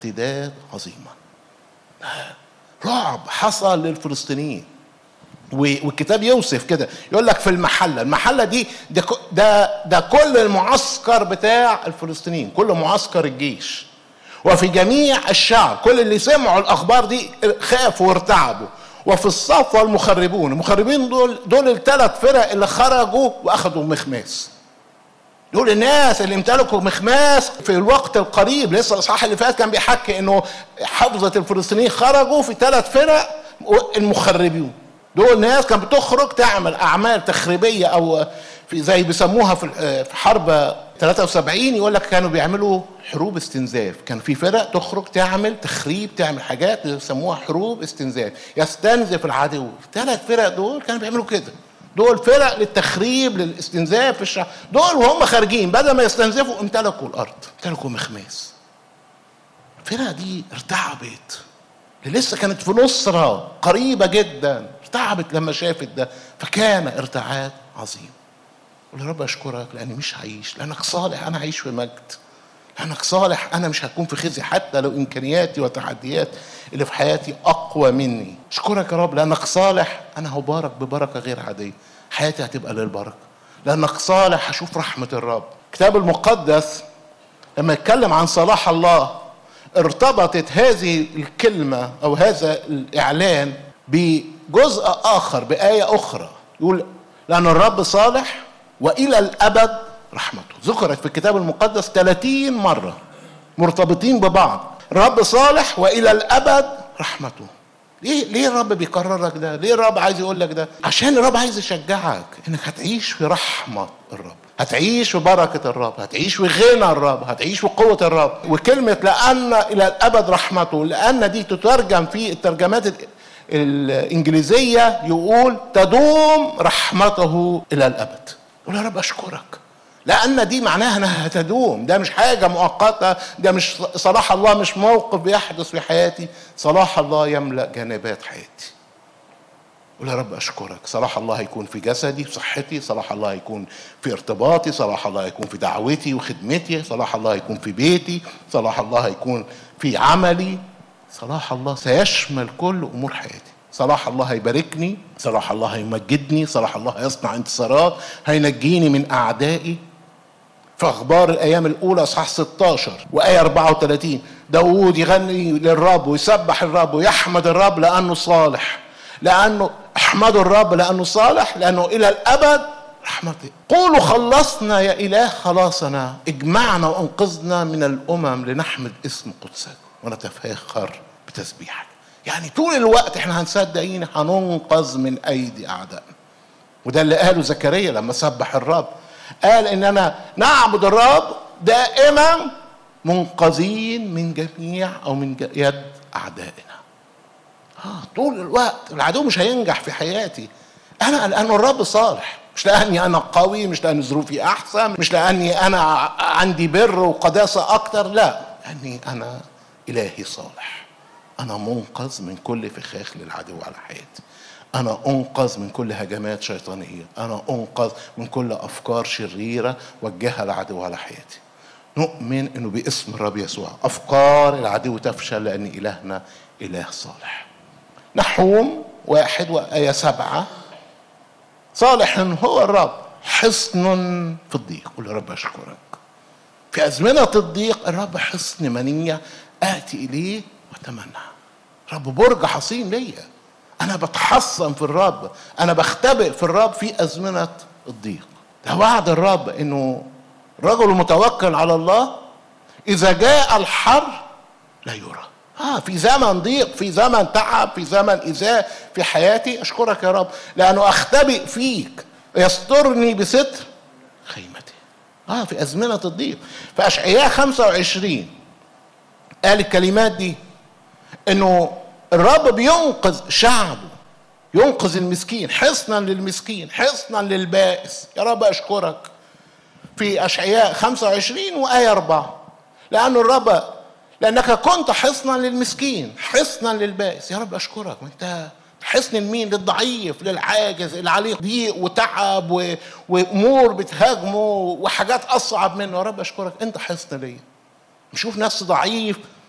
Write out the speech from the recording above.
ارتداد عظيما رعب حصل للفلسطينيين والكتاب يوصف كده يقول لك في المحله المحله دي ده ده, ده كل المعسكر بتاع الفلسطينيين كل معسكر الجيش وفي جميع الشعب كل اللي سمعوا الاخبار دي خافوا وارتعبوا وفي الصف والمخربون المخربين دول دول الثلاث فرق اللي خرجوا واخذوا مخماس دول الناس اللي امتلكوا مخماس في الوقت القريب لسه الاصحاح اللي فات كان بيحكي انه حفظه الفلسطينيين خرجوا في ثلاث فرق المخربين دول ناس كانت بتخرج تعمل اعمال تخريبيه او في زي بيسموها في حرب 73 يقول لك كانوا بيعملوا حروب استنزاف كان في فرق تخرج تعمل تخريب تعمل حاجات يسموها حروب استنزاف يستنزف العدو الثلاث فرق دول كانوا بيعملوا كده دول فرق للتخريب للاستنزاف في الشعب دول وهم خارجين بدل ما يستنزفوا امتلكوا الارض امتلكوا مخماس الفرق دي ارتعبت اللي لسه كانت في نصرة قريبة جدا ارتعبت لما شافت ده فكان ارتعاد عظيم قول يا رب اشكرك لاني مش هعيش لانك صالح انا هعيش في مجد لانك صالح انا مش هكون في خزي حتى لو امكانياتي وتحديات اللي في حياتي اقوى مني اشكرك يا رب لانك صالح انا هبارك ببركه غير عاديه حياتي هتبقى للبركه لانك صالح هشوف رحمه الرب الكتاب المقدس لما يتكلم عن صلاح الله ارتبطت هذه الكلمه او هذا الاعلان بجزء اخر بايه اخرى يقول لان الرب صالح والى الابد رحمته ذكرت في الكتاب المقدس 30 مره مرتبطين ببعض الرب صالح والى الابد رحمته ليه ليه الرب بيكرر لك ده ليه الرب عايز يقول لك ده عشان الرب عايز يشجعك انك هتعيش في رحمه الرب هتعيش في بركة الرب هتعيش في غنى الرب هتعيش في قوة الرب وكلمة لأن إلى الأبد رحمته لأن دي تترجم في الترجمات الإنجليزية يقول تدوم رحمته إلى الأبد قول يا رب أشكرك لأن دي معناها أنها هتدوم ده مش حاجة مؤقتة ده مش صلاح الله مش موقف بيحدث في حياتي صلاح الله يملأ جانبات حياتي قول يا رب اشكرك صلاح الله هيكون في جسدي في صحتي صلاح الله هيكون في ارتباطي صلاح الله هيكون في دعوتي وخدمتي صلاح الله هيكون في بيتي صلاح الله هيكون في عملي صلاح الله سيشمل كل امور حياتي صلاح الله هيباركني صلاح الله هيمجدني صلاح الله هيصنع انتصارات هينجيني من اعدائي في اخبار الايام الاولى اصحاح 16 وايه 34 داوود يغني للرب ويسبح الرب ويحمد الرب لانه صالح لانه احمدوا الرب لانه صالح لانه الى الابد رحمته قولوا خلصنا يا اله خلاصنا اجمعنا وانقذنا من الامم لنحمد اسم قدسك ونتفاخر بتسبيحك يعني طول الوقت احنا هنصدقين هننقذ من ايدي اعدائنا وده اللي قاله زكريا لما سبح الرب قال اننا نعبد الرب دائما منقذين من جميع او من يد اعدائنا آه طول الوقت العدو مش هينجح في حياتي انا لان الرب صالح مش لاني انا قوي مش لان ظروفي احسن مش لاني انا عندي بر وقداسه اكتر لا لاني انا الهي صالح انا منقذ من كل فخاخ للعدو على حياتي انا انقذ من كل هجمات شيطانيه انا انقذ من كل افكار شريره وجهها العدو على حياتي نؤمن انه باسم الرب يسوع افكار العدو تفشل لان الهنا اله صالح نحوم واحد وآية سبعة صالح هو الرب حصن في الضيق قول يا رب أشكرك في أزمنة الضيق الرب حصن منية آتي إليه وأتمنى رب برج حصين ليا أنا بتحصن في الرب أنا بختبئ في الرب في أزمنة الضيق ده وعد الرب إنه الرجل المتوكل على الله إذا جاء الحر لا يرى آه في زمن ضيق في زمن تعب في زمن إزاء في حياتي أشكرك يا رب لأنه أختبئ فيك يسترني بستر خيمتي آه في أزمنة الضيق فأشعياء 25 قال الكلمات دي إنه الرب بينقذ شعبه ينقذ المسكين حصنا للمسكين حصنا للبائس يا رب أشكرك في أشعياء 25 وآية 4 لأن الرب لأنك كنت حصنا للمسكين حصنا للبائس يا رب أشكرك وأنت حصن لمين للضعيف للعاجز اللي عليه ضيق وتعب و... وامور بتهاجمه وحاجات اصعب منه يا رب اشكرك انت حصن ليا نشوف نفس ضعيف